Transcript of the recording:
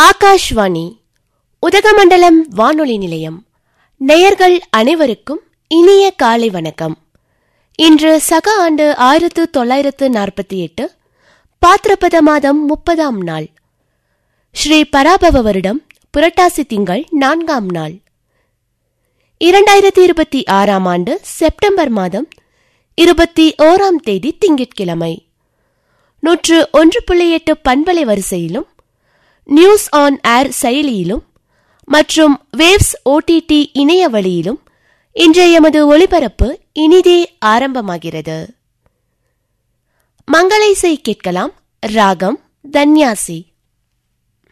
ஆகாஷ்வாணி உதகமண்டலம் வானொலி நிலையம் நேயர்கள் அனைவருக்கும் இனிய காலை வணக்கம் இன்று சக ஆண்டு ஆயிரத்து தொள்ளாயிரத்து நாற்பத்தி எட்டு பாத்திரபத மாதம் முப்பதாம் நாள் ஸ்ரீ பராபவ வருடம் புரட்டாசி திங்கள் நான்காம் நாள் இரண்டாயிரத்தி இருபத்தி ஆறாம் ஆண்டு செப்டம்பர் மாதம் இருபத்தி ஓராம் தேதி திங்கட்கிழமை நூற்று ஒன்று புள்ளி எட்டு பண்பலை வரிசையிலும் நியூஸ் ஆன் ஏர் செயலியிலும் மற்றும் வேவ்ஸ் ஓடிடி இணைய வழியிலும் இன்றைய எமது ஒளிபரப்பு இனிதே ஆரம்பமாகிறது மங்கள இசை கேட்கலாம் ராகம் தன்யாசி